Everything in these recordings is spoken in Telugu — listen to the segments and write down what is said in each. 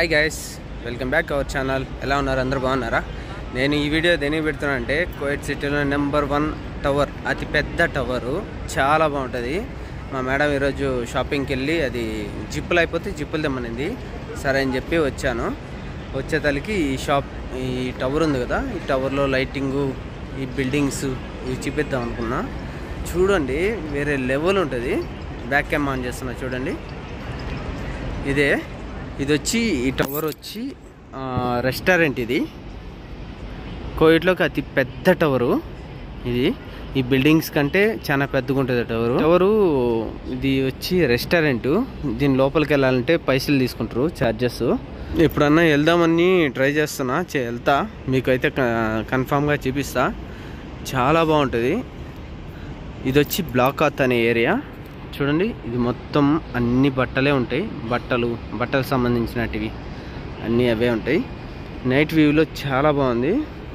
Hi guys welcome back our channel ఎలా ఉన్నారు అందరూ బాగున్నారా నేను ఈ వీడియో దేనికి పెడుతున్నా అంటే కోయట్ సిటీలో నెంబర్ వన్ టవర్ అతి పెద్ద టవరు చాలా బాగుంటుంది మా మేడం ఈరోజు షాపింగ్కి వెళ్ళి అది జిప్పులు అయిపోతే జిప్పులు తెమ్మనింది సరే అని చెప్పి వచ్చాను వచ్చేతలకి ఈ షాప్ ఈ టవర్ ఉంది కదా ఈ టవర్లో లైటింగు ఈ బిల్డింగ్స్ ఇవి చూపిద్దాం అనుకున్నా చూడండి వేరే లెవెల్ ఉంటుంది బ్యాక్ క్యామ్ ఆన్ చేస్తున్నా చూడండి ఇదే ఇది వచ్చి ఈ టవర్ వచ్చి ఆ, రెస్టారెంట్ ఇది కోవిడ్లోకి అతి పెద్ద టవరు ఇది ఈ బిల్డింగ్స్ కంటే చాలా పెద్దగా ఉంటుంది టవరు టవరు ఇది వచ్చి రెస్టారెంట్ దీని లోపలికి వెళ్ళాలంటే పైసలు తీసుకుంటారు ఛార్జెస్ ఎప్పుడన్నా వెళ్దామని ట్రై చేస్తున్నా చే- వెళ్తా మీకైతే కన్ఫామ్గా చూపిస్తా చాలా బాగుంటుంది ఇది వచ్చి బ్లాకాత్ అనే ఏరియా చూడండి ఇది మొత్తం అన్ని బట్టలే ఉంటాయి బట్టలు బట్టలకు సంబంధించినటివి అన్నీ అవే ఉంటాయి నైట్ వ్యూలో చాలా బాగుంది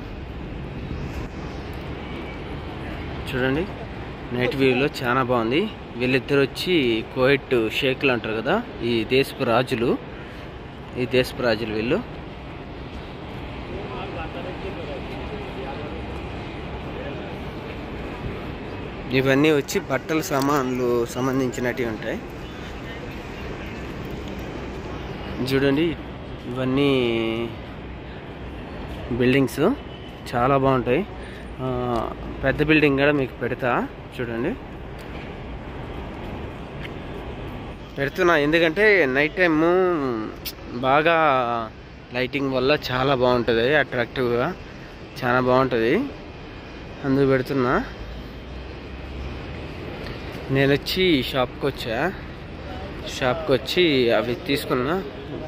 చూడండి నైట్ వ్యూలో చాలా బాగుంది వీళ్ళిద్దరు వచ్చి కోయట్ షేక్లు అంటారు కదా ఈ దేశపు రాజులు ఈ దేశపు రాజులు వీళ్ళు ఇవన్నీ వచ్చి బట్టల సామాన్లు సంబంధించినవి ఉంటాయి చూడండి ఇవన్నీ బిల్డింగ్స్ చాలా బాగుంటాయి ఆ, పెద్ద బిల్డింగ్ కూడా మీకు పెడతా చూడండి పెడుతున్నా ఎందుకంటే నైట్ టైము బాగా లైటింగ్ వల్ల చాలా బాగుంటుంది అట్రాక్టివ్గా చాలా బాగుంటుంది అందుకు పెడుతున్నా నేను వచ్చి షాప్కి వచ్చా షాప్కి వచ్చి అవి తీసుకున్నా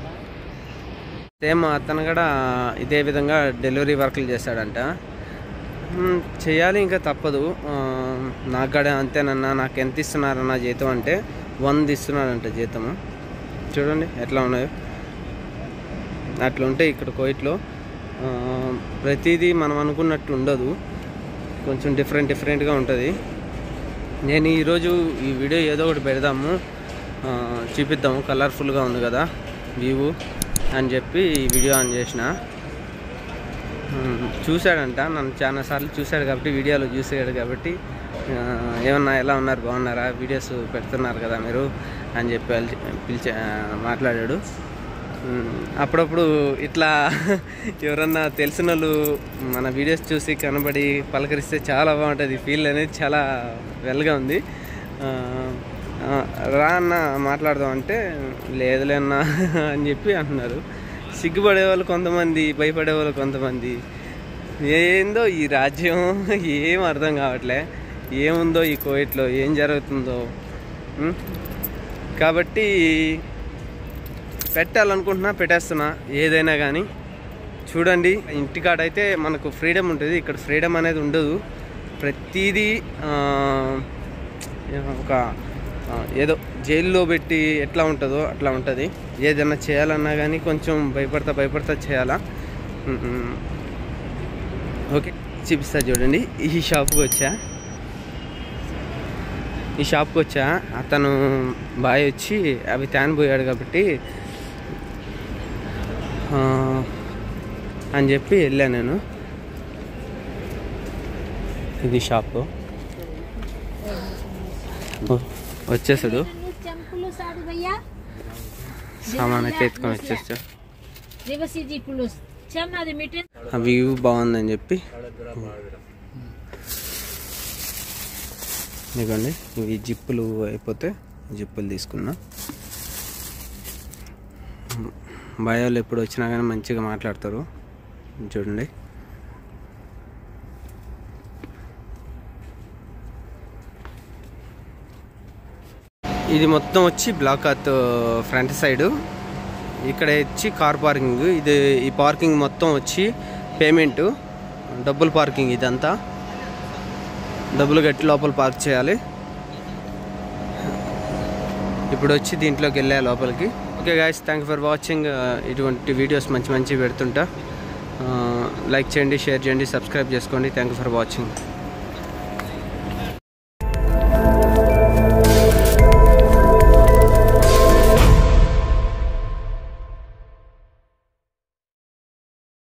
సేమ్ అతను కూడా ఇదే విధంగా డెలివరీ వర్క్లు చేస్తాడంట మ్, చేయాలి ఇంకా తప్పదు ఆ, నాకు కూడా అంతేనన్నా నాకు ఎంత ఇస్తున్నారన్న జీతం అంటే వంద ఇస్తున్నాడంట జీతము చూడండి ఎట్లా ఉన్నాయో అట్లా ఉంటాయి ఇక్కడ కోయిట్లో ఆ, ప్రతిదీ మనం అనుకున్నట్టు ఉండదు కొంచెం డిఫరెంట్ డిఫరెంట్గా ఉంటుంది నేను ఈరోజు ఈ వీడియో ఏదో ఒకటి పెడదాము ఆ, చూపిద్దాము కలర్ఫుల్గా ఉంది కదా వ్యూ అని చెప్పి ఈ వీడియో ఆన్ చేసిన ఉమ్, చూశాడంట నన్ను చాలా సార్లు చూశాడు కాబట్టి వీడియోలో చూసాడు కాబట్టి ఆ, ఏమన్నా ఎలా ఉన్నారు బాగున్నారా వీడియోస్ పెడుతున్నారు కదా మీరు అని చెప్పి పిలిచి పిలిచి ఆ, మాట్లాడాడు ఉమ్, అప్పుడప్పుడు ఇట్లా ఎవరన్నా తెలిసిన వాళ్ళు మన వీడియోస్ చూసి కనబడి పలకరిస్తే చాలా బాగుంటుంది ఫీల్ అనేది చాలా వెల్గా ఉంది ఆ, ఆ, రా అన్న మాట్లాడదాం అంటే లేదులే అన్న అని చెప్పి అంటున్నారు సిగ్గుపడే వాళ్ళు కొంతమంది భయపడే వాళ్ళు కొంతమంది ఏందో ఈ రాజ్యం ఏం అర్థం కావట్లే ఏముందో ఈ కోవిట్లో ఏం జరుగుతుందో ఉం? కాబట్టి పెట్టాలనుకుంటున్నా పెట్టేస్తున్నా ఏదైనా కానీ చూడండి ఇంటికాడైతే మనకు ఫ్రీడమ్ ఉంటుంది ఇక్కడ ఫ్రీడమ్ అనేది ఉండదు ప్రతిదీ ఆ, ఒక ఆ, ఏదో జైల్లో పెట్టి ఎట్లా ఉంటుందో అట్లా ఉంటుంది ఏదైనా చేయాలన్నా కానీ కొంచెం భయపడతా భయపడతా చేయాలా ఉమ్, ఉమ్. ఓకే చూపిస్తా చూడండి ఈ షాప్కి వచ్చా ఈ షాప్కి వచ్చా అతను బాయ్ వచ్చి అవి తాను పోయాడు కాబట్టి ఆ, అని చెప్పి వెళ్ళా నేను ఇది షాపు ఓ, వచ్చేసాడు Pulus ada bayar? సామాన్ అయితే ఎత్తుకొని వచ్చేసా Revasi di pulus. Cam ada meter. ఆ వ్యూ బాగుందని చెప్పి ఇదిగోండి ఇవి జిప్పులు అయిపోతే జిప్పులు తీసుకున్నా బాయ్ వాళ్ళు ఎప్పుడు వచ్చినా కానీ మంచిగా మాట్లాడతారు చూడండి ఇది మొత్తం వచ్చి బ్లాక్ అత్ ఫ్రంట్ సైడ్ ఇక్కడ వచ్చి కార్ పార్కింగ్ ఇది ఈ పార్కింగ్ మొత్తం వచ్చి పేమెంట్ డబ్బులు పార్కింగ్ ఇదంతా డబ్బులు కట్టి లోపల పార్క్ చేయాలి ఇప్పుడు వచ్చి దీంట్లోకి వెళ్ళా లోపలికి okay guys thank for watching ఇటువంటి వీడియోస్ మంచి మంచి పెడుతుంటా లైక్ చేయండి షేర్ చేయండి సబ్స్క్రైబ్ చేసుకోండి థ్యాంక్ ఫర్ వాచింగ్